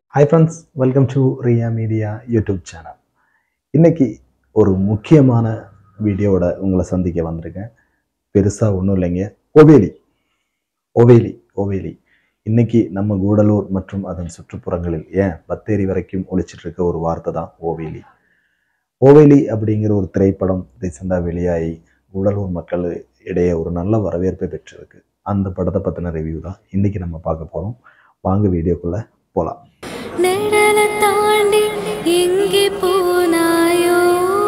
hi friends welcome to Riya media YouTube channel இன்னைக்கு ஒரு முக்கியமான வீடியோவோட உங்களை சந்திக்க வந்திருக்கேன் பெருசாக ஒன்றும் இல்லைங்க ஒவேலி ஒவேலி ஒவேலி இன்னைக்கு நம்ம கூடலூர் மற்றும் அதன் சுற்றுப்புறங்களில் ஏன் பத்தேரி வரைக்கும் ஒழிச்சிட்டு இருக்க ஒரு வார்த்தை தான் ஓவேலி ஓவேலி அப்படிங்கிற ஒரு திரைப்படம் ரீசெண்டாக வெளியாகி கூடலூர் மக்கள் இடையே ஒரு நல்ல வரவேற்பை பெற்றிருக்கு அந்த படத்தை பற்றின ரிவ்யூ தான் இன்னைக்கு நம்ம பார்க்க போகிறோம் வாங்க வீடியோக்குள்ளே போகலாம் நிழல தாண்டி எங்கே போனாயோ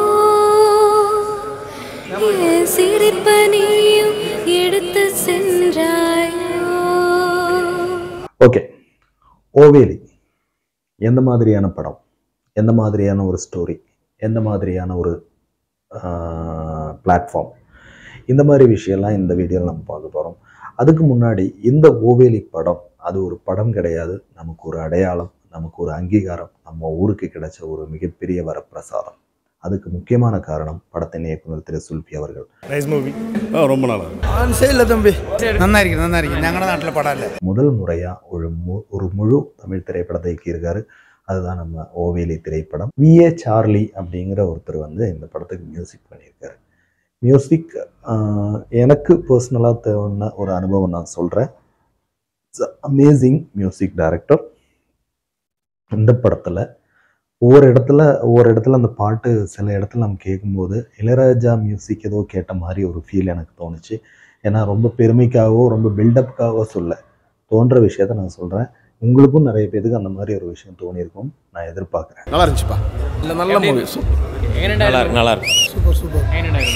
என் சிரிப்ப நீயும் எடுத்து சென்றாயோ ஓகே ஓவேலி எந்த மாதிரியான படம் எந்த மாதிரியான ஒரு ஸ்டோரி எந்த மாதிரியான ஒரு பிளாட்ஃபார்ம் இந்த மாதிரி விஷயம்லாம் இந்த வீடியோவில் நம்ம பார்க்க போகிறோம் அதுக்கு முன்னாடி இந்த ஓவேலி படம் அது ஒரு படம் கிடையாது நமக்கு ஒரு அடையாளம் நமக்கு ஒரு அங்கீகாரம் நம்ம ஊருக்கு கிடைச்ச ஒரு மிகப்பெரிய வரப்பிரசாதம் அதுக்கு முக்கியமான காரணம் படத்தின் இயக்குனர் திரு சுல்பி அவர்கள் നൈസ് മൂവി ആ ரொம்ப நல்லா മനസ്സിലായില്ല തമ്പി നന്നായിരിക്കും നന്നായിരിക്കും ഞങ്ങളുടെ നാട്ടിലെ പടമല്ലേ முதல் முறையாக ஒரு மு ஒரு முழு தமிழ் திரைப்படத்தை இயக்கியிருக்காரு அதுதான் நம்ம ஓவேலி திரைப்படம் வி ஏ சார்லி அப்படிங்கிற ஒருத்தர் வந்து இந்த படத்துக்கு மியூசிக் பண்ணியிருக்காரு மியூசிக் எனக்கு பர்சனலாக தேவையான ஒரு அனுபவம் நான் சொல்கிறேன் அமேசிங் மியூசிக் டைரக்டர் இந்த படத்தில் ஒவ்வொரு இடத்துல ஒவ்வொரு இடத்துல அந்த பாட்டு சில இடத்துல நம்ம கேட்கும்போது இளையராஜா மியூசிக் ஏதோ கேட்ட மாதிரி ஒரு ஃபீல் எனக்கு தோணுச்சு ஏன்னா ரொம்ப பெருமைக்காகவோ ரொம்ப பில்டப்புக்காகவோ சொல்ல தோன்ற விஷயத்த நான் சொல்கிறேன் உங்களுக்கும் நிறைய பேருக்கு அந்த மாதிரி ஒரு விஷயம் தோணியிருக்கும் நான் எதிர்பார்க்குறேன் நல்லா இருந்துச்சுப்பா இல்லை நல்ல மூவி நல்லா இருக்கு நல்லா இருக்கு சூப்பர் சூப்பர்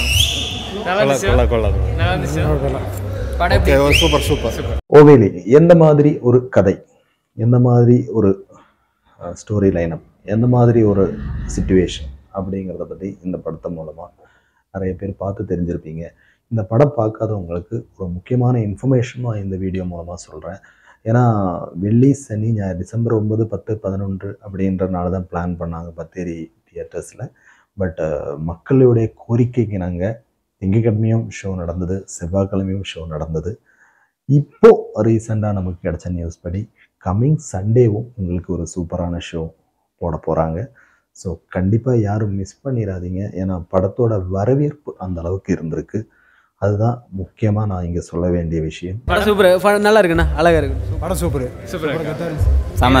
கொள்ள கொள்ள கொள்ள ஓகே சூப்பர் சூப்பர் ஓவேலி எந்த மாதிரி ஒரு கதை எந்த மாதிரி ஒரு ஸ்டோரி லைனப் எந்த மாதிரி ஒரு சுச்சுவேஷன் அப்படிங்கிறத பற்றி இந்த படத்து மூலமாக நிறைய பேர் பார்த்து தெரிஞ்சிருப்பீங்க இந்த படம் பார்க்காதவங்களுக்கு ஒரு முக்கியமான இன்ஃபர்மேஷனும் இந்த வீடியோ மூலமாக சொல்கிறேன் ஏன்னா வெள்ளி சனி ஞாயிறு டிசம்பர் ஒன்பது பத்து பதினொன்று அப்படின்றனால தான் பிளான் பண்ணாங்க பத்தேரி தியேட்டர்ஸில் பட் மக்களுடைய கோரிக்கைக்கு நாங்கள் திங்கக்கிழமையும் ஷோ நடந்தது செவ்வாய்க்கிழமையும் ஷோ நடந்தது இப்போ ரீசெண்டாக நமக்கு கிடைச்ச நியூஸ் படி கம்மிங் சண்டேவும் உங்களுக்கு ஒரு சூப்பரான ஷோ போட போகிறாங்க ஸோ கண்டிப்பாக யாரும் மிஸ் பண்ணிடாதீங்க ஏன்னா படத்தோட வரவேற்பு அந்த அளவுக்கு இருந்திருக்கு அதுதான் முக்கியமாக நான் இங்கே சொல்ல வேண்டிய விஷயம் படம் சூப்பர் நல்லா இருக்குண்ணா அழகா இருக்கு പടം സൂപ്പർ செம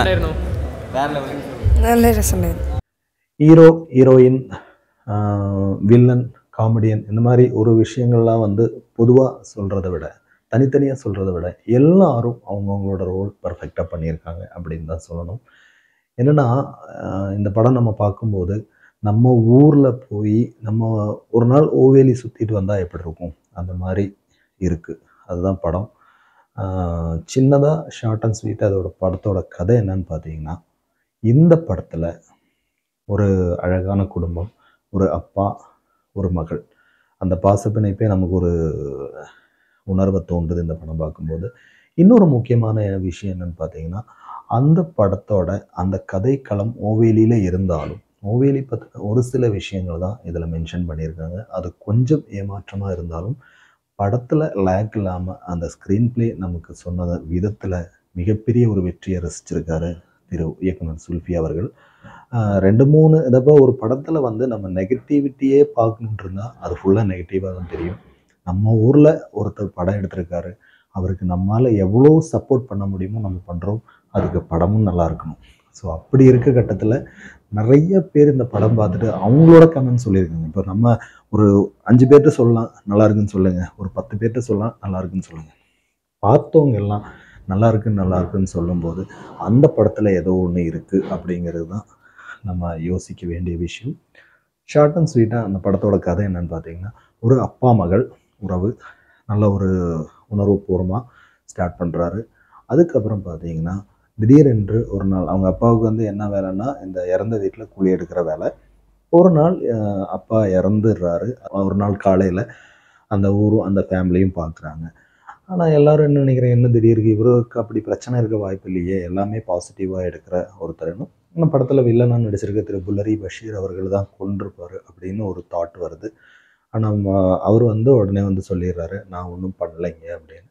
നല്ല രസമുണ്ടായിരുന്നു ஹீரோ ஹீரோயின் வில்லன் காமெடியன் இந்த மாதிரி ஒரு விஷயங்கள்லாம் வந்து பொதுவாக சொல்கிறத விட தனித்தனியாக சொல்கிறத விட எல்லாரும் அவங்கவுங்களோட ரோல் பர்ஃபெக்டாக பண்ணியிருக்காங்க அப்படின்னு தான் சொல்லணும் என்னென்னா இந்த படம் நம்ம பார்க்கும்போது நம்ம ஊரில் போய் நம்ம ஒரு நாள் ஓவேலி சுற்றிட்டு வந்தால் எப்படி இருக்கும் அந்த மாதிரி இருக்குது அதுதான் படம் சின்னதாக ஷார்ட் அண்ட் ஸ்வீட் அதோட படத்தோட கதை என்னன்னு பார்த்தீங்கன்னா இந்த படத்தில் ஒரு அழகான குடும்பம் ஒரு அப்பா ஒரு மகள் அந்த பாசப்பிணைப்பே நமக்கு ஒரு உணர்வை தோன்றுது இந்த படம் பார்க்கும்போது இன்னொரு முக்கியமான விஷயம் என்னன்னு பார்த்தீங்கன்னா அந்த படத்தோட அந்த கதைக்களம் ஓவேலியில் இருந்தாலும் ஓவேலி பற்றின ஒரு சில விஷயங்கள் தான் இதில் மென்ஷன் பண்ணியிருக்காங்க அது கொஞ்சம் ஏமாற்றமாக இருந்தாலும் படத்தில் லேக் இல்லாமல் அந்த ஸ்க்ரீன் ப்ளே நமக்கு சொன்ன விதத்தில் மிகப்பெரிய ஒரு வெற்றியை ரசிச்சிருக்காரு திரு இயக்குனர் சுல்ஃபி அவர்கள் ஆஹ் ரெண்டு மூணு தடவை ஒரு படத்தில் வந்து நம்ம நெகட்டிவிட்டியே பார்க்கணுன்ட்டு இருந்தால் அது ஃபுல்லாக நெகட்டிவாக தான் தெரியும் நம்ம ஊரில் ஒருத்தர் படம் எடுத்திருக்காரு அவருக்கு நம்மால் எவ்வளோ சப்போர்ட் பண்ண முடியுமோ நம்ம பண்ணுறோம் அதுக்கு படமும் நல்லா இருக்கணும் ஸோ அப்படி இருக்க கட்டத்தில் நிறைய பேர் இந்த படம் பார்த்துட்டு அவங்களோட கமெண்ட் சொல்லியிருக்காங்க இப்போ நம்ம ஒரு அஞ்சு பேர்கிட்ட சொல்லலாம் நல்லா இருக்குன்னு சொல்லுங்கள் ஒரு பத்து பேர்கிட்ட சொல்லலாம் நல்லா இருக்குன்னு சொல்லுங்கள் பார்த்தவங்க எல்லாம் நல்லா இருக்கு நல்லா இருக்குன்னு சொல்லும்போது அந்த படத்தில் ஏதோ ஒன்று இருக்குது அப்படிங்கிறது தான் நம்ம யோசிக்க வேண்டிய விஷயம் ஷார்ட் அண்ட் ஸ்வீட்டாக அந்த படத்தோட கதை என்னன்னு பார்த்தீங்கன்னா ஒரு அப்பா மகள் உறவு நல்ல ஒரு உணர்வுபூர்வமாக ஸ்டார்ட் பண்ணுறாரு அதுக்கப்புறம் பார்த்தீங்கன்னா திடீரென்று ஒரு நாள் அவங்க அப்பாவுக்கு வந்து என்ன வேலைன்னா இந்த இறந்த வீட்டில் கூலி எடுக்கிற வேலை ஒரு நாள் அஹ், அப்பா இறந்துடுறாரு ஒரு நாள் காலையில் அந்த ஊரும் அந்த ஃபேமிலியும் பார்க்குறாங்க ஆனால் எல்லாரும் என்ன நினைக்கிறேன் என்ன திடீருக்கு இவருக்கு அப்படி பிரச்சனை இருக்க வாய்ப்பு இல்லையே எல்லாமே பாசிட்டிவாக எடுக்கிற ஒருத்தரனும் இந்த படத்தில் வில்லனாக நடிச்சிருக்க திரு புல்லரி பஷீர் அவர்கள் தான் கொண்டிருப்பார் அப்படின்னு ஒரு தாட் வருது ஆனால் அவர் வந்து உடனே வந்து சொல்லிடுறாரு நான் ஒன்றும் பண்ணலைங்க அப்படின்னு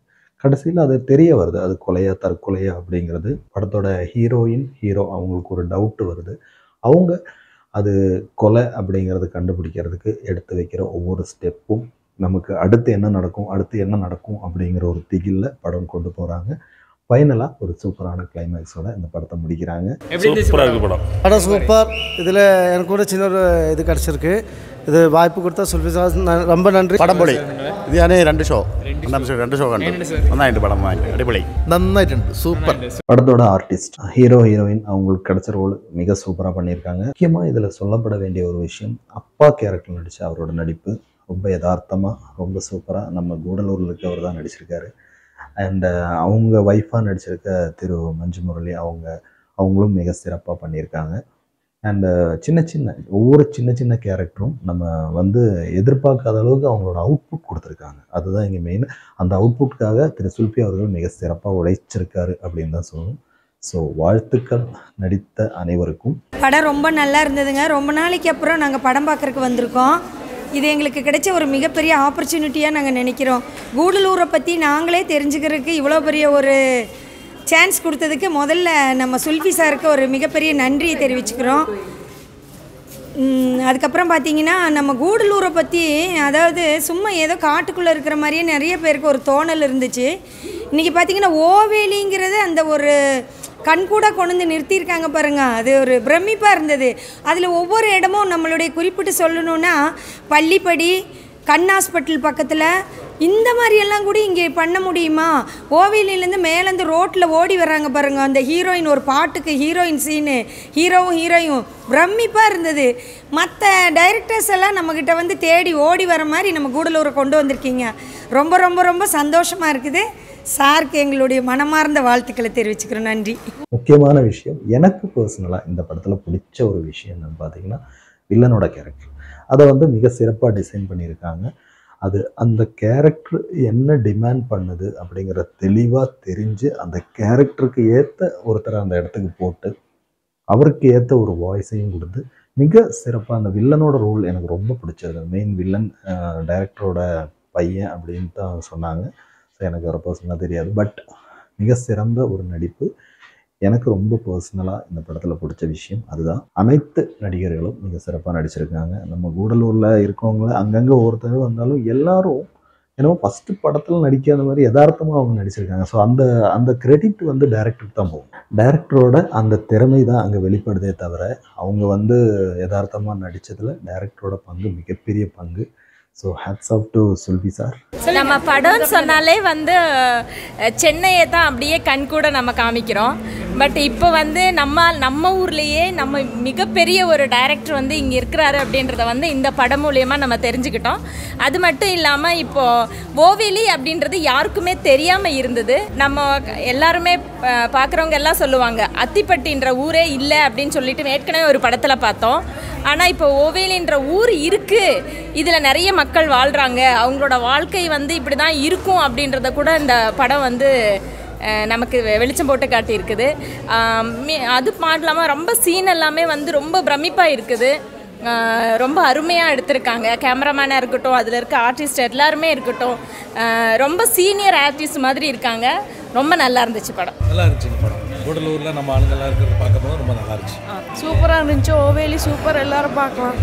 கடைசியில் அது தெரிய வருது அது கொலையா தற்கொலையா அப்படிங்கிறது படத்தோட ஹீரோயின் ஹீரோ அவங்களுக்கு ஒரு டவுட் வருது அவங்க அது கொலை அப்படிங்கிறது கண்டுபிடிக்கிறதுக்கு எடுத்து வைக்கிற ஒவ்வொரு ஸ்டெப்பும் நமக்கு அடுத்து என்ன நடக்கும் அடுத்து என்ன நடக்கும் அப்படிங்கிற ஒரு திகில்ல படம் கொண்டு போகிறாங்க ஃபைனலாக ஒரு சூப்பரான கிளைமேக்ஸோட இந்த படத்தை முடிக்கிறாங்க எப்படி இருந்துச்சு சூப்பராக இருக்கு படம் படம் சூப்பர் இதில் எனக்கு கூட சின்ன ஒரு இது கிடச்சிருக்கு இது வாய்ப்பு கொடுத்தா சுல்பி சார் ந- ரொம்ப நன்றி പടം പൊളി ഇത് ഞാൻ രണ്ട് ഷോ രണ്ടാം ഷോ രണ്ട് ഷോ കണ്ടു നന്നായിട്ട് പടം നന്നായിട്ട് അടിപൊളി நன்னாயிட்டு சூப்பர் படத்தோட ஆர்டிஸ்ட் ஹீரோ ஹீரோயின் அவங்களுக்கு கிடைச்ச ரோல் மிக சூப்பராக பண்ணியிருக்காங்க முக்கியமாக இதில் சொல்லப்பட வேண்டிய ஒரு விஷயம் அப்பா கேரக்டர் நடித்த அவரோட நடிப்பு ரொம்ப யதார்த்தமாக ரொம்ப சூப்பராக நம்ம கூடலூரில் இருக்கவர் தான் நடிச்சிருக்காரு அண்டு அவங்க ஒய்ஃபாக நடிச்சிருக்க திரு மஞ்சு முரளி அவங்க அவங்களும் மிக சிறப்பாக பண்ணியிருக்காங்க அண்டு சின்ன சின்ன ஒவ்வொரு சின்ன சின்ன கேரக்டரும் நம்ம வந்து எதிர்பார்க்காத அளவுக்கு அவங்களோட அவுட்புட் கொடுத்துருக்காங்க அதுதான் இங்கே மெயின் அந்த அவுட்புட்காக திரு சுல்பி அவர்கள் மிக சிறப்பாக உழைச்சிருக்காரு அப்படின்னு தான் சொல்லணும் ஸோ வாழ்த்துக்கள் நடித்த அனைவருக்கும் படம் ரொம்ப நல்லா இருந்ததுங்க ரொம்ப நாளைக்கு அப்புறம் நாங்கள் படம் பார்க்குறக்கு வந்திருக்கோம் இது எங்களுக்கு கிடைச்ச ஒரு மிகப்பெரிய ஆப்பர்ச்சுனிட்டியாக நாங்கள் நினைக்கிறோம் கூடலூரை பற்றி நாங்களே தெரிஞ்சுக்கிறதுக்கு இவ்வளோ பெரிய ஒரு சான்ஸ் கொடுத்ததுக்கு முதல்ல நம்ம சுல்ஃபி சாருக்கு ஒரு மிகப்பெரிய நன்றியை தெரிவிச்சுக்கிறோம் ம், அதுக்கப்புறம் பார்த்தீங்கன்னா நம்ம கூடலூரை பற்றி அதாவது சும்மா ஏதோ காட்டுக்குள்ளே இருக்கிற மாதிரியே நிறைய பேருக்கு ஒரு தோணல் இருந்துச்சு இன்றைக்கி பார்த்தீங்கன்னா ஓவேலிங்கிறது அந்த ஒரு கண்கூட கொண்டு வந்து நிறுத்தியிருக்காங்க பாருங்க அது ஒரு பிரமிப்பாக இருந்தது அதில் ஒவ்வொரு இடமும் நம்மளுடைய குறிப்பிட்டு சொல்லணுன்னா பள்ளிப்படி கண் ஹாஸ்பிட்டல் பக்கத்தில் இந்த மாதிரியெல்லாம் கூட இங்கே பண்ண முடியுமா ஓவியிலேருந்து மேலேருந்து ரோட்டில் ஓடி வராங்க பாருங்க அந்த ஹீரோயின் ஒரு பாட்டுக்கு ஹீரோயின் சீனு ஹீரோவும் ஹீரோயும் பிரமிப்பாக இருந்தது மற்ற டைரக்டர்ஸ் எல்லாம் நம்மக்கிட்ட வந்து தேடி ஓடி வர மாதிரி நம்ம கூடலூரை கொண்டு வந்திருக்கீங்க ரொம்ப ரொம்ப ரொம்ப சந்தோஷமாக இருக்குது சாருக்கு எங்களுடைய மனமார்ந்த வாழ்த்துக்களை தெரிவிச்சுக்கிறோம் நன்றி முக்கியமான விஷயம் எனக்கு பர்சனலாக இந்த படத்தில் பிடிச்ச ஒரு விஷயம் என்னன்னு பார்த்தீங்கன்னா வில்லனோட கேரக்டர் அதை வந்து மிக சிறப்பாக டிசைன் பண்ணியிருக்காங்க அது அந்த கேரக்டர் என்ன டிமாண்ட் பண்ணுது அப்படிங்கிற தெளிவாக தெரிஞ்சு அந்த கேரக்டருக்கு ஏற்ற ஒருத்தரை அந்த இடத்துக்கு போட்டு அவருக்கு ஏற்ற ஒரு வாய்ஸையும் கொடுத்து மிக சிறப்பாக அந்த வில்லனோட ரோல் எனக்கு ரொம்ப பிடிச்சது மெயின் வில்லன் டைரக்டரோட பையன் அப்படின்னு தான் சொன்னாங்க ஸோ எனக்கு ஒரு பர்சனலாக தெரியாது பட் மிக சிறந்த ஒரு நடிப்பு எனக்கு ரொம்ப பர்சனலாக இந்த படத்தில் பிடிச்ச விஷயம் அதுதான் அனைத்து நடிகர்களும் மிக சிறப்பாக நடிச்சிருக்காங்க நம்ம கூடலூரில் இருக்கவங்கள அங்கங்கே ஒருத்தர் வந்தாலும் எல்லாரும் என்னமோ ஃபஸ்ட்டு படத்தில் நடிக்காத மாதிரி யதார்த்தமாக அவங்க நடிச்சிருக்காங்க ஸோ அந்த அந்த கிரெடிட் வந்து டேரக்டருக்கு தான் போகும் டேரக்டரோட அந்த திறமை தான் அங்கே வெளிப்படுதே தவிர அவங்க வந்து யதார்த்தமாக நடித்ததில் டேரக்டரோட பங்கு மிகப்பெரிய பங்கு so hats off to Sulfi sir நம்ம படம்னு சொன்னாலே வந்து அஹ், சென்னையை தான் அப்படியே கண் கூட நம்ம காமிக்கிறோம் பட் இப்போ வந்து நம்ம நம்ம ஊர்லேயே நம்ம மிகப்பெரிய ஒரு டைரக்டர் வந்து இங்கே இருக்கிறாரு அப்படின்றத வந்து இந்த படம் மூலியமாக நம்ம தெரிஞ்சுக்கிட்டோம் அது மட்டும் இல்லாமல் இப்போது ஓவேலி அப்படின்றது யாருக்குமே தெரியாமல் இருந்தது நம்ம எல்லாருமே ப- பார்க்குறவங்க எல்லாம் சொல்லுவாங்க அத்திப்பட்டின்ற ஊரே இல்லை அப்படின்னு சொல்லிட்டு ஏற்கனவே ஒரு படத்தில் பார்த்தோம் ஆனால் இப்போ ஓவேலின்ற ஊர் இருக்குது இதில் நிறைய மக்கள் வாழ்கிறாங்க அவங்களோட வாழ்க்கை வந்து இப்படி தான் இருக்கும் அப்படின்றத கூட இந்த படம் வந்து அஹ், நமக்கு வெ- வெளிச்சம் போட்டு காட்டியிருக்குது ஆம், மீ- அது பாடலாமல் ரொம்ப சீன் எல்லாமே வந்து ரொம்ப பிரமிப்பாக இருக்குது அஹ், ரொம்ப அருமையாக எடுத்திருக்காங்க கேமராமேனாக இருக்கட்டும் அதில் இருக்க ஆர்டிஸ்ட் எல்லாருமே இருக்கட்டும் அஹ், ரொம்ப சீனியர் ஆர்டிஸ்ட் மாதிரி இருக்காங்க ரொம்ப நல்லா இருந்துச்சு படம் நல்லா இருந்துச்சுங்க படம் கூடலூரில் நம்ம ஆளுங்கெல்லாம் இருக்கிறத பார்க்கும்போது ரொம்ப நல்லா இருந்துச்சு சூப்பராக இருந்துச்சு ஓவேலி சூப்பர் எல்லாரும் பார்க்கலாம்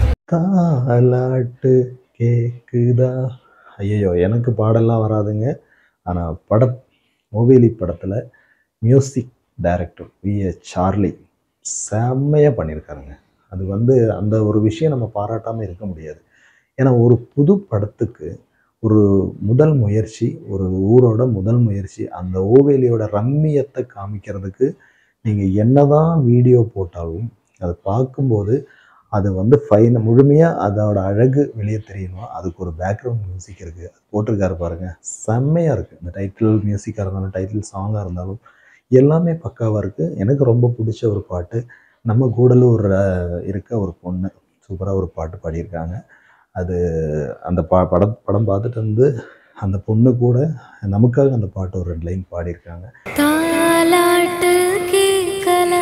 தாலாட்டு கேக்குதா ஐயோ எனக்கு பாடலாம் வராதுங்க ஆனால் பட மொபைலி படத்தில் music director V A Charlie செம்மையாக பண்ணியிருக்காருங்க அது வந்து அந்த ஒரு விஷயம் நம்ம பாராட்டாமல் இருக்க முடியாது ஏன்னா ஒரு புது படத்துக்கு ஒரு முதல் முயற்சி ஒரு ஊரோட முதல் முயற்சி அந்த ஓவேலியோட ரம்மியத்தை காமிக்கிறதுக்கு நீங்கள் என்னதான் வீடியோ போட்டாலும் அதை பார்க்கும்போது அது வந்து ஃபைன் முழுமையாக அதோட அழகு வெளியே தெரியணும் அதுக்கு ஒரு பேக்ரவுண்ட் மியூசிக் இருக்குது அது போட்டிருக்காரு பாருங்க செம்மையாக இருக்குது இந்த டைட்டில் மியூசிக்காக இருந்தாலும் டைட்டில் சாங்காக இருந்தாலும் எல்லாமே பக்காவாக இருக்குது எனக்கு ரொம்ப பிடிச்ச ஒரு பாட்டு நம்ம கூடலூரில் இருக்க ஒரு பொண்ணு சூப்பராக ஒரு பாட்டு பாடியிருக்காங்க அது அந்த பா படம் படம் பார்த்துட்டு வந்து அந்த பொண்ணு கூட நமக்காக அந்த பாட்டு ஒரு ரெண்டு லைன் பாடியிருக்காங்க தாலாட்டு கேட்கல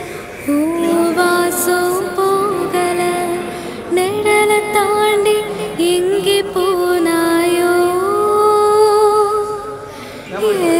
பூவாசம் போகல நிழல தாண்டி எங்கே போனாயோ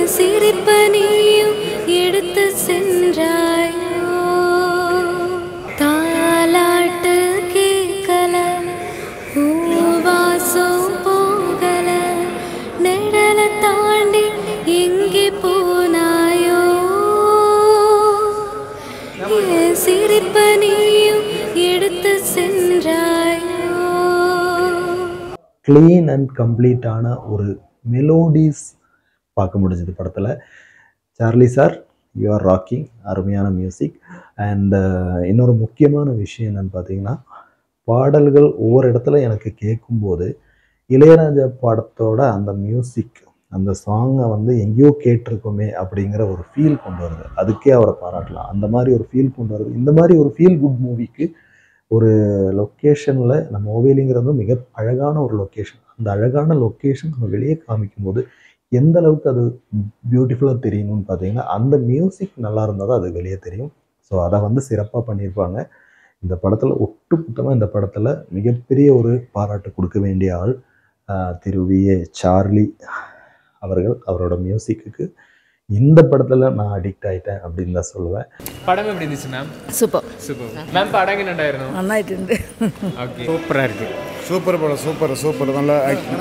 க்ளீன் அண்ட் கம்ப்ளீட்டான ஒரு மெலோடிஸ் பார்க்க முடிஞ்சது படத்தில் Charlie sir you are rocking அருமையான மியூசிக் அண்ட் இன்னொரு முக்கியமான விஷயம் என்னன்னு பார்த்தீங்கன்னா பாடல்கள் ஒவ்வொரு இடத்துல எனக்கு கேட்கும்போது இளையராஜா படத்தோட அந்த மியூசிக் அந்த சாங்கை வந்து எங்கேயோ கேட்டிருக்கோமே அப்படிங்கிற ஒரு ஃபீல் கொண்டு வருது அதுக்கே அவரை பாராட்டலாம் அந்த மாதிரி ஒரு ஃபீல் கொண்டு வருது இந்த மாதிரி ஒரு ஃபீல் குட் மூவிக்கு ஒரு லொக்கேஷனில் நம்ம ஓவேலிங்கிறது மிக அழகான ஒரு லொக்கேஷன் அந்த அழகான லொக்கேஷன் நம்ம வெளியே காமிக்கும்போது எந்த அளவுக்கு அது பியூட்டிஃபுல்லாக தெரியணும்னு பார்த்தீங்கன்னா அந்த மியூசிக் நல்லா இருந்தால் தான் அது வெளியே தெரியும் ஸோ அதை வந்து சிறப்பாக பண்ணியிருப்பாங்க இந்த படத்தில் ஒட்டுமொத்தமாக இந்த படத்தில் மிகப்பெரிய ஒரு பாராட்டு கொடுக்க வேண்டிய ஆள் ஆஹ், திரு வி ஏ சார்லி அவர்கள் அவரோட மியூசிக்குக்கு இந்த படத்தில் நான் அடிக்ட் ஆகிட்டேன் அப்படின்னு தான் சொல்லுவேன் படம் எப்படி இருந்துச்சு மேம் சூப்பர் சூப்பர் மேம் படம் எங்கே ഉണ്ടായിരുന്നു നന്നായിട്ടുണ്ട് ஓகே சூப்பராக இருக்குது சூப்பர் படம் சூப்பர் சூப்பர் நல்லா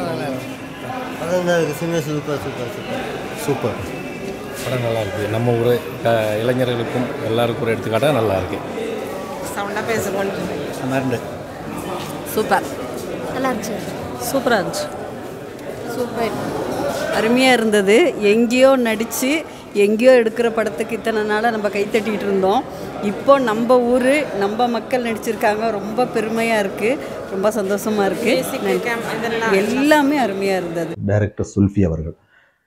சூப்பர் சூப்பர் சூப்பர் சூப்பர் படம் நல்லா இருக்குது நம்ம ஊர் இளைஞர்களுக்கும் எல்லாருக்கும் ஒரு எடுத்துக்காட்டாக நல்லா இருக்கு சவுண்டாக பேசுவோம் நல்லா இருந்து சூப்பர் நல்லா இருந்துச்சு சூப்பராக இருந்துச்சு சூப்பர் அருமையாக இருந்தது எங்கேயோ நடித்து எங்கேயோ எடுக்கிற படத்துக்கு இத்தனை நாளாக நம்ம கைத்தட்டிகிட்டு இருந்தோம் இப்போ நம்ம ஊர் நம்ம மக்கள் நடிச்சிருக்காங்க ரொம்ப பெருமையாக இருக்குது ரொம்ப சந்தோஷமாக இருக்குது எல்லாமே அருமையாக இருந்தது டைரக்டர் சுல்ஃபி அவர்கள்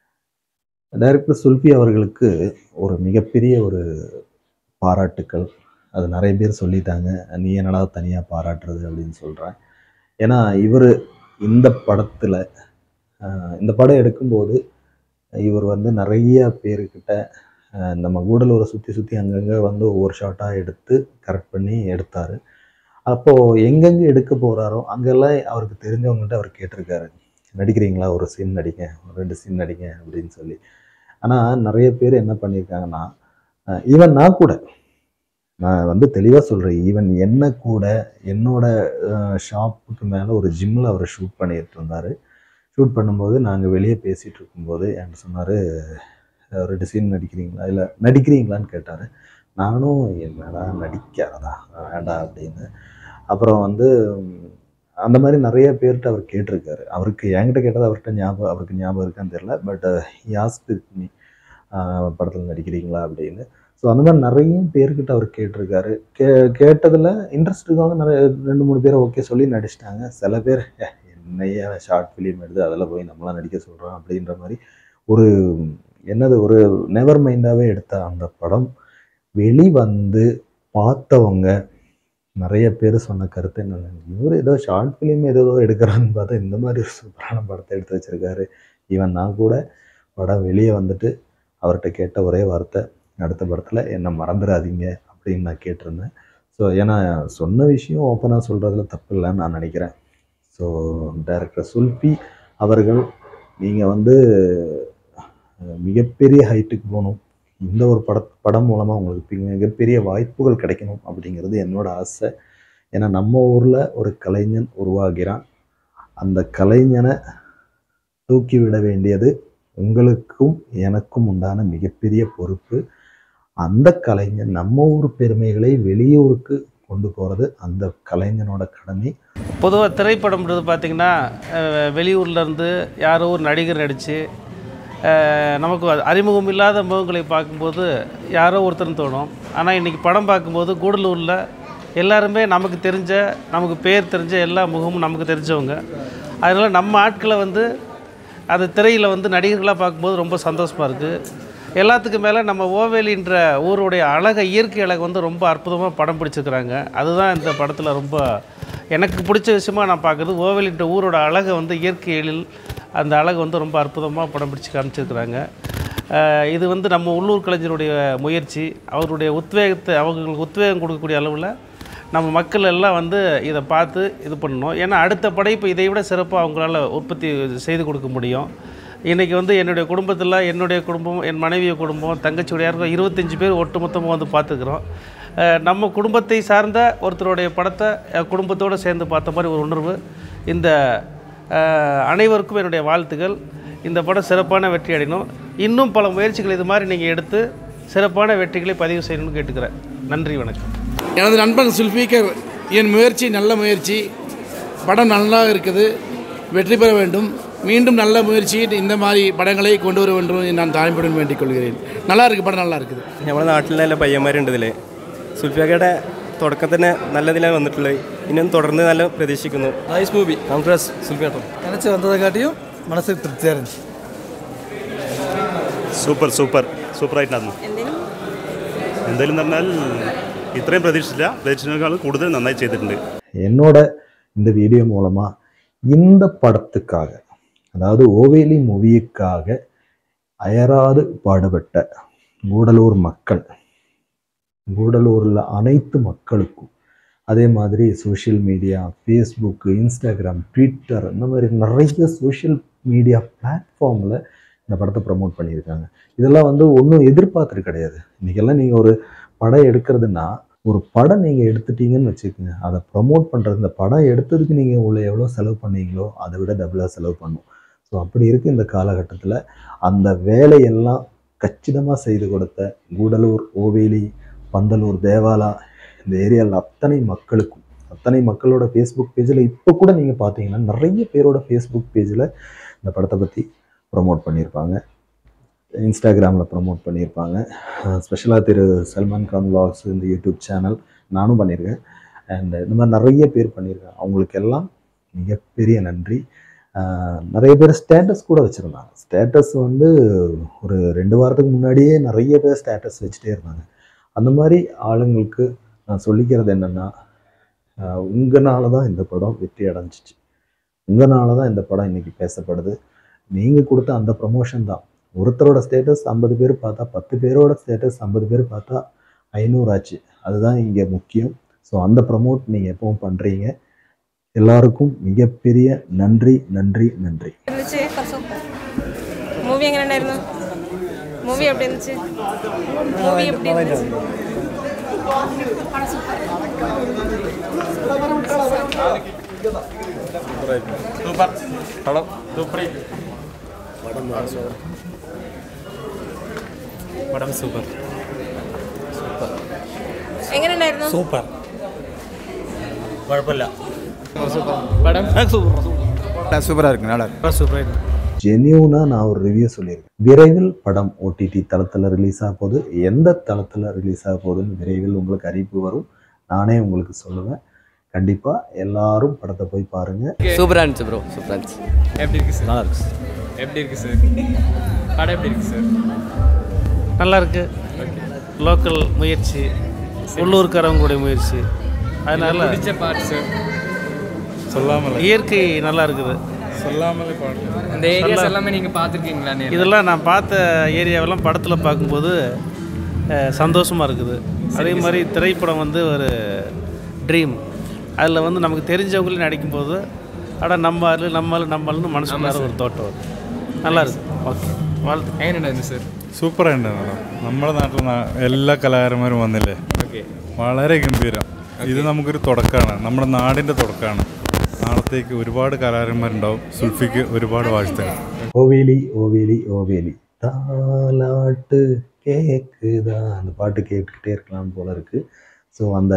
டைரக்டர் சுல்ஃபி அவர்களுக்கு ஒரு மிகப்பெரிய ஒரு பாராட்டுக்கள் அது நிறைய பேர் சொல்லிட்டாங்க நீ என்னடா தனியாக பாராட்டுறது அப்படின்னு சொல்கிறேன் ஏன்னா இவர் இந்த படத்தில் இந்த படம் எடுக்கும்போது இவர் வந்து நிறைய பேர்கிட்ட அஹ், நம்ம கூடலூரை சுற்றி சுற்றி அங்கங்கே வந்து ஒவ்வொரு ஷாட்டாக எடுத்து கரெக்ட் பண்ணி எடுத்தார் அப்போது எங்கெங்கே எடுக்க போகிறாரோ அங்கெல்லாம் அவருக்கு தெரிஞ்சவங்கள்ட்ட அவர் கேட்டிருக்காரு நடிக்கிறீங்களா ஒரு சீன் நடிங்க ஒரு ரெண்டு சீன் நடிங்க அப்படின்னு சொல்லி ஆனால் நிறைய பேர் என்ன பண்ணியிருக்காங்கன்னா ஈவன் நான் கூட நான் வந்து தெளிவாக சொல்கிறேன் ஈவன் என்ன கூட என்னோட ஷாப்புக்கு மேலே ஒரு ஜிம்மில் அவர் ஷூட் பண்ணிட்டு இருந்தார் ஷூட் பண்ணும்போது நாங்கள் வெளியே பேசிகிட்டு இருக்கும்போது என்கிட்ட சொன்னார் ரெண்டு சீன் நடிக்கிறீங்களா இல்லை நடிக்கிறீங்களான்னு கேட்டார் நானும் என்னடா நடிக்காதடா வேண்டாம் அப்படின்னு அப்புறம் வந்து ம், அந்த மாதிரி நிறைய பேர்கிட்ட அவர் கேட்டிருக்காரு அவருக்கு என்கிட்ட கேட்டது அவர்கிட்ட ஞாபகம் அவருக்கு ஞாபகம் இருக்கான்னு தெரியல பட் யாஸ்ட் மீ படத்தில் நடிக்கிறீங்களா அப்படின்னு ஸோ அந்த மாதிரி நிறைய பேர்கிட்ட அவர் கேட்டிருக்காரு கே கேட்டதில் இன்ட்ரெஸ்ட்டுக்காக நிறைய ரெண்டு மூணு பேரை ஓகே சொல்லி நடிச்சிட்டாங்க சில பேர் "ஏ, என்னையா ஷார்ட் ஃபிலிம் எடுத்து அதில் போய் நம்மளாம் நடிக்க சொல்கிறோம் அப்படின்ற மாதிரி ஒரு என்னது ஒரு நெவர் மைண்டாகவே எடுத்த அந்த படம் வெளிவந்து பார்த்தவங்க நிறைய பேர் சொன்ன கருத்து என்னென்ன இவர் ஏதோ ஷார்ட் ஃபிலிம் ஏதோ எடுக்கிறான்னு பார்த்தா இந்த மாதிரி ஒரு சூப்பரான படத்தை எடுத்து வச்சிருக்காரு ஈவன் நான் கூட படம் வெளியே வந்துட்டு அவர்கிட்ட கேட்ட ஒரே வார்த்தை அடுத்த படத்தில் என்னை மறந்துடாதீங்க அப்படின்னு நான் கேட்டிருந்தேன் ஸோ ஏன்னா சொன்ன விஷயம் ஓப்பனாக சொல்கிறதுல தப்பு இல்லைன்னு நான் நினைக்கிறேன் ஸோ டைரக்டர் சுல்பி அவர்கள் நீங்கள் வந்து அஹ், மிகப்பெரிய ஹைட்டுக்கு போகணும் இந்த ஒரு பட படம் மூலமாக உங்களுக்கு மிகப்பெரிய வாய்ப்புகள் கிடைக்கணும் அப்படிங்கிறது என்னோட ஆசை ஏன்னா நம்ம ஊரில் ஒரு கலைஞன் உருவாகிறான் அந்த கலைஞனை தூக்கி விட வேண்டியது உங்களுக்கும் எனக்கும் உண்டான மிகப்பெரிய பொறுப்பு அந்த கலைஞன் நம்ம ஊர் பெருமைகளை வெளியூருக்கு கொண்டு போகிறது அந்த கலைஞனோட கடமை பொதுவாக திரைப்படம்ன்றது பார்த்திங்கன்னா அஹ், வெளியூர்ல இருந்து யாரோ ஒரு நடிகர் நடித்து நமக்கு அது அறிமுகம் இல்லாத முகங்களை பார்க்கும்போது யாரோ ஒருத்தர்னு தோணும் ஆனால் இன்றைக்கி படம் பார்க்கும்போது கூடலூரில் எல்லாருமே நமக்கு தெரிஞ்ச நமக்கு பேர் தெரிஞ்ச எல்லா முகமும் நமக்கு தெரிஞ்சவங்க அதனால் நம்ம ஆட்களை வந்து அது திரையில் வந்து நடிகர்களாக பார்க்கும்போது ரொம்ப சந்தோஷமாக இருக்குது எல்லாத்துக்கும் மேலே நம்ம ஓவேலின்ற ஊருடைய அழகை இயற்கை அழகை வந்து ரொம்ப அற்புதமாக படம் பிடிச்சிருக்கிறாங்க அதுதான் இந்த படத்தில் ரொம்ப எனக்கு பிடிச்ச விஷயமா நான் பார்க்குறது ஓவேலின்ற ஊரோட அழகை வந்து இயற்கை எழில் அந்த அழகை வந்து ரொம்ப அற்புதமாக படம் பிடிச்சி காமிச்சிருக்கிறாங்க அஹ் இது வந்து நம்ம உள்ளூர் கலைஞருடைய முயற்சி அவருடைய உத்வேகத்தை அவங்களுக்கு உத்வேகம் கொடுக்கக்கூடிய அளவில் நம்ம மக்கள் எல்லாம் வந்து இதை பார்த்து இது பண்ணணும் ஏன்னா அடுத்த படைப்பு இதை விட சிறப்பாக அவங்களால உற்பத்தி செய்து கொடுக்க முடியும் இன்றைக்கி வந்து என்னுடைய குடும்பத்தில் என்னுடைய குடும்பம் என் மனைவி குடும்பம் தங்கச்சியுடைய இருக்கும் இருபத்தஞ்சி பேர் ஒட்டுமொத்தமாக வந்து பார்த்துக்கிறோம் அஹ் நம்ம குடும்பத்தை சார்ந்த ஒருத்தருடைய படத்தை அஹ் குடும்பத்தோடு சேர்ந்து பார்த்த மாதிரி ஒரு உணர்வு இந்த அஹ், அனைவருக்கும் என்னுடைய வாழ்த்துக்கள் இந்த படம் சிறப்பான வெற்றி அடையணும் இன்னும் பல முயற்சிகள் இது மாதிரி நீங்கள் எடுத்து சிறப்பான வெற்றிகளை பதிவு செய்யணும்னு கேட்டுக்கிறேன் நன்றி வணக்கம் எனது நண்பன் சுல்ஃபீக்கர் என் முயற்சி நல்ல முயற்சி படம் நல்லா இருக்குது வெற்றி பெற வேண்டும் மீண்டும் நல்ல முயற்சி இந்த மாதிரி പടങ്ങളെ கொண்டு வர வேண்டும் എന്ന് நான் താഴ്മയുடன் വേണ്ടിக் കൊള്ളുகிறேன் நல்லா இருக்கு படம் நல்லா இருக்குது നമ്മുടെ നാട്ടിൽ നല്ല പയ്യന്മാരുണ്ട് ഇതിൽ സുൽഫിയക്കയുടെ തുടക്കം തന്നെ നല്ലതിലാണ് വന്നിട്ടുള്ളത് ഇനിയും തുടർന്ന് നല്ല പ്രതീക്ഷിക്കുന്നു നൈസ് മൂവി കോൺഗ്രസ് സുൽഫിയാട്ടോ நினச்சி வந்ததை காட்டியும் மனசுக்கு திருப்தியாக இருந்துச்சு സൂപ്പർ സൂപ്പർ സൂപ്പറായിട്ടായിരുന്നു എന്തായാലും എന്ന് പറഞ്ഞാൽ ഇത്രയും പ്രതീക്ഷിച്ചില്ല പ്രതീക്ഷിച്ചതിനേക്കാൾ കൂടുതൽ നന്നായി ചെയ്തിട്ടുണ്ട് என்னோட இந்த வீடியோ மூலமா இந்த படத்துக்காக அதாவது ஓவேலி மூவியுக்காக அயராது பாடுபட்ட கூடலூர் மக்கள் கூடலூரில் அனைத்து மக்களுக்கும் அதே மாதிரி social media Facebook Instagram Twitter இந்த மாதிரி நிறைய சோஷியல் மீடியா பிளாட்ஃபார்மில் இந்த படத்தை ப்ரமோட் பண்ணியிருக்காங்க இதெல்லாம் வந்து ஒன்றும் எதிர்பார்த்துட்டு கிடையாது இன்றைக்கெல்லாம் நீங்கள் ஒரு படம் எடுக்கிறதுனா ஒரு படம் நீங்கள் எடுத்துட்டீங்கன்னு வச்சுக்கோங்க அதை ப்ரமோட் பண்ணுறது இந்த படம் எடுத்ததுக்கு நீங்கள் உள்ள எவ்வளோ செலவு பண்ணீங்களோ அதை விட டபுளாக செலவு பண்ணும் ஸோ அப்படி இருக்குது இந்த காலகட்டத்தில் அந்த வேலையெல்லாம் கச்சிதமாக செய்து கொடுத்த கூடலூர் ஓவேலி பந்தலூர் தேவாலா இந்த ஏரியாவில் அத்தனை மக்களுக்கும் அத்தனை மக்களோட ஃபேஸ்புக் பேஜில் இப்போ கூட நீங்கள் பார்த்தீங்கன்னா நிறைய பேரோட ஃபேஸ்புக் பேஜில் இந்த படத்தை பற்றி ப்ரமோட் பண்ணியிருப்பாங்க இன்ஸ்டாகிராமில் ப்ரமோட் பண்ணியிருப்பாங்க ஸ்பெஷலாக திரு சல்மான் கான் vlogs இந்த யூடியூப் சேனல் நானும் பண்ணியிருக்கேன் அண்ட் இந்த மாதிரி நிறைய பேர் பண்ணியிருக்கேன் அவங்களுக்கு எல்லாம் மிகப்பெரிய நன்றி அஹ் நிறைய பேர் ஸ்டேட்டஸ் கூட வச்சுருந்தாங்க ஸ்டேட்டஸ் வந்து ஒரு ரெண்டு வாரத்துக்கு முன்னாடியே நிறைய பேர் ஸ்டேட்டஸ் வச்சுட்டே இருந்தாங்க அந்த மாதிரி ஆளுங்களுக்கு நான் சொல்லிக்கிறது என்னென்னா உங்களால தான் இந்த படம் வெற்றி அடைஞ்சிச்சு உங்களால தான் இந்த படம் இன்னைக்கு பேசப்படுது நீங்கள் கொடுத்த அந்த ப்ரமோஷன் தான் ஒருத்தரோட ஸ்டேட்டஸ் ஐம்பது பேர் பார்த்தா பத்து பேரோட ஸ்டேட்டஸ் ஐம்பது பேர் பார்த்தா ஐநூறு ஆச்சு அதுதான் இங்கே முக்கியம் ஸோ அந்த ப்ரமோட் நீங்கள் எப்பவும் பண்ணுறீங்க எல்லாருக்கும் மிகப்பெரிய நன்றி நன்றி நன்றி இருந்துச்சு மூவி எங்கே இருந்தா மூவி எப்படி இருந்துச்சு மூவி எப்படி இருந்துச்சு സൂപ്പർ പടം സൂപ്പർ പടം പടം സൂപ്പർ എങ്ങനെയുണ്ടായിരുന്നു സൂപ്പർ കുഴപ്പമില്ല படம் சூப்பராக இருக்கு நல்லா இருக்கு சூப்பராக இருக்கு ஜென்யூனாக நான் ஒரு ரிவ்யூ சொல்லியிருக்கேன் விரைவில் படம் ஓடிடி தளத்தில் ரிலீஸ் ஆக போகுது எந்த தளத்தில் ரிலீஸ் ஆக போகுதுன்னு விரைவில் உங்களுக்கு அறிவிப்பு வரும் நானே உங்களுக்கு சொல்லுவேன் கண்டிப்பாக எல்லாரும் படத்தை போய் பாருங்கள் சூப்பராக இருந்துச்சு ப்ரோ சூப்பராக இருந்துச்சு எப்படி இருக்கு சார் நல்லா இருக்கு எப்படி இருக்கு சார் படம் எப்படி இருக்கு சார் நல்லா இருக்கு லோக்கல் முயற்சி உள்ளூர்காரவங்களுடைய முயற்சி அதனால பிடிச்ச பார்ட் சார் சொல்லாமல் இயற்கை நல்லா இருக்குது சொல்லாமலே பாடணும் அந்த ஏரியாஸ் எல்லாமே நீங்க பாத்துருக்கீங்களா இதெல்லாம் நான் பார்த்த ஏரியாவெல்லாம் படத்தில் பார்க்கும்போது அஹ், சந்தோஷமா இருக்குது அதே மாதிரி திரைப்படம் வந்து ஒரு ட்ரீம் அதில் வந்து நமக்கு தெரிஞ்சவங்களே நடிக்கும்போது அட நம்ம ஆளு நம்ம ஆளு நம்ம ஆளுன்னு மனசுக்குள்ளார ஒரு தோட்டம் வரும் நல்லா இருக்கு ഓക്കെ வாழ்த்து എങ്ങനെയുണ്ടായിരുന്നു സാർ സൂപ്പറായിട്ടുണ്ട് മാഡം നമ്മുടെ നാട്ടിൽ ന- എല്ലാ കലാകാരന്മാരും വന്നില്ലേ ഓക്കെ വളരെ ഗംഭീരം ഇത് നമുക്കൊരു തുടക്കമാണ് നമ്മുടെ നാടിൻ്റെ തുടക്കമാണ് നാളത്തേക്ക് ഒരുപാട് കലാകാരന്മാരുണ്ടാവും സുൽഫിക്ക് ഒരുപാട് വാഴ്ത്തുകൾ ஓவேலி ஓவேலி ஓவேலி தாலாட்டு கேக்குதா அந்த பாட்டு கேட்டுக்கிட்டே இருக்கலாம் போல இருக்கு ஸோ அந்த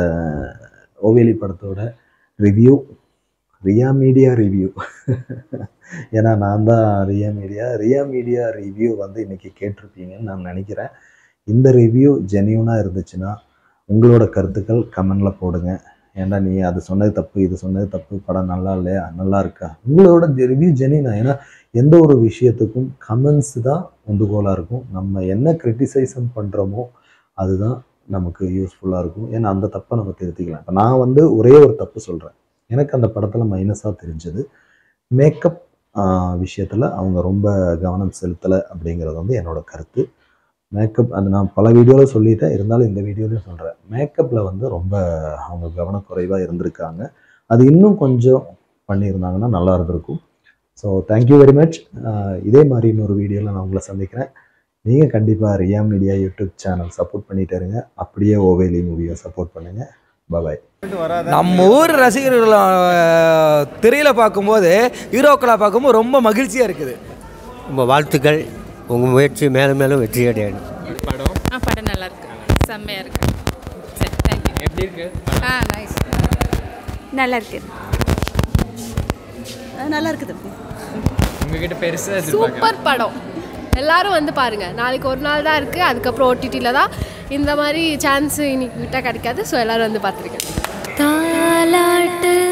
ஓவேலி படத்தோட ரிவ்யூ ரியா மீடியா ரிவ்யூ ஏன்னா நான் தான் Riya media Riya media review வந்து இன்னைக்கு கேட்டிருப்பீங்கன்னு நான் நினைக்கிறேன் இந்த ரிவ்யூ ஜென்யூனாக இருந்துச்சுன்னா உங்களோட கருத்துக்கள் கமெண்டில் போடுங்க ஏன்டா நீ அது சொன்னது தப்பு இது சொன்னது தப்பு படம் நல்லா இல்லையா நல்லா இருக்கா உங்களோட ரிவ்யூ ஜெனினா ஏன்னா எந்த ஒரு விஷயத்துக்கும் கமெண்ட்ஸ் தான் உந்துகோலாக இருக்கும் நம்ம என்ன கிரிட்டிசைசம் பண்ணுறோமோ அதுதான் நமக்கு யூஸ்ஃபுல்லாக இருக்கும் ஏன்னா அந்த தப்பை நம்ம திருத்திக்கலாம் இப்போ நான் வந்து ஒரே ஒரு தப்பு சொல்கிறேன் எனக்கு அந்த படத்தில் மைனஸாக தெரிஞ்சது மேக்கப் விஷயத்தில் அவங்க ரொம்ப கவனம் செலுத்தலை அப்படிங்கிறது வந்து என்னோட கருத்து மேக்கப் அது நான் பல வீடியோவில் சொல்லிட்டேன் இருந்தாலும் இந்த வீடியோலையும் சொல்கிறேன் மேக்கப்பில் வந்து ரொம்ப அவங்க கவனக்குறைவாக இருந்திருக்காங்க அது இன்னும் கொஞ்சம் பண்ணியிருந்தாங்கன்னா நல்லா இருந்திருக்கும் ஸோ தேங்க்யூ வெரி மச் இதே மாதிரி இன்னொரு வீடியோவில் நான் உங்களை சந்திக்கிறேன் நீங்கள் கண்டிப்பாக Riya media YouTube channel support பண்ணிட்டே இருங்க அப்படியே ஓவேலி மூவியை சப்போர்ட் பண்ணுங்கள் பாய் நம்ம ஊர் ரசிகர்களை திரையில் பார்க்கும்போது ஹீரோக்களாக பார்க்கும்போது ரொம்ப மகிழ்ச்சியாக இருக்குது உங்கள் வாழ்த்துக்கள் உங்கள் முயற்சி மேலும் மேலும் வெற்றி அடையணும் படம் ஆ படம் நல்லா இருக்கு செம்மையாக இருக்கு சரி தேங்க்யூ எப்படி இருக்கு ஆ நைஸ் நல்லா இருக்கு நல்லா இருக்குது உங்ககிட்ட பெருசாக எதிர்பார்க்குறேன் சூப்பர் படம் எல்லாரும் வந்து பாருங்க நாளைக்கு ஒரு நாள் தான் இருக்குது அதுக்கப்புறம் ஓடிடியில் தான் இந்த மாதிரி சான்ஸ் இன்னைக்கு விட்டால் கிடைக்காது ஸோ எல்லாரும் வந்து பார்த்துருக்கேன் தாலாட்டு